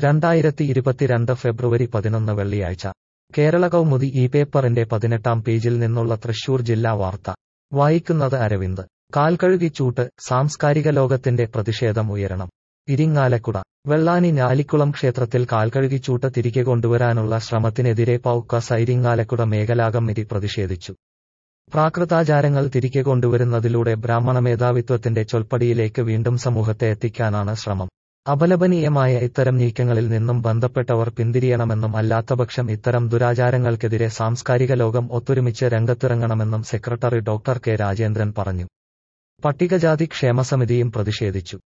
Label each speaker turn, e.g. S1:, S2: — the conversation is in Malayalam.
S1: രണ്ടായിരത്തി ഇരുപത്തിരണ്ട് ഫെബ്രുവരി പതിനൊന്ന് വെള്ളിയാഴ്ച കേരള കൗമുദി ഈ പേപ്പറിന്റെ പതിനെട്ടാം പേജിൽ നിന്നുള്ള തൃശൂർ ജില്ലാ വാർത്ത വായിക്കുന്നത് അരവിന്ദ് കാൽക്കഴുകിച്ചൂട്ട് സാംസ്കാരിക ലോകത്തിന്റെ പ്രതിഷേധം ഉയരണം ഇരിങ്ങാലക്കുട വെള്ളാനി ഞാലിക്കുളം ക്ഷേത്രത്തിൽ കാൽക്കഴുകിച്ചൂട്ട് തിരികെ കൊണ്ടുവരാനുള്ള ശ്രമത്തിനെതിരെ പൗക്കസ ഇരിങ്ങാലക്കുട മേഖലാ കമ്മിറ്റി പ്രതിഷേധിച്ചു പ്രാകൃതാചാരങ്ങൾ തിരികെ കൊണ്ടുവരുന്നതിലൂടെ ബ്രാഹ്മണ മേധാവിത്വത്തിന്റെ ചൊൽപ്പടിയിലേക്ക് വീണ്ടും സമൂഹത്തെ എത്തിക്കാനാണ് ശ്രമം അപലപനീയമായ ഇത്തരം നീക്കങ്ങളിൽ നിന്നും ബന്ധപ്പെട്ടവർ പിന്തിരിയണമെന്നും അല്ലാത്തപക്ഷം ഇത്തരം ദുരാചാരങ്ങൾക്കെതിരെ സാംസ്കാരിക ലോകം ഒത്തൊരുമിച്ച് രംഗത്തിറങ്ങണമെന്നും സെക്രട്ടറി ഡോക്ടർ കെ രാജേന്ദ്രൻ പറഞ്ഞു പട്ടികജാതി ക്ഷേമസമിതിയും പ്രതിഷേധിച്ചു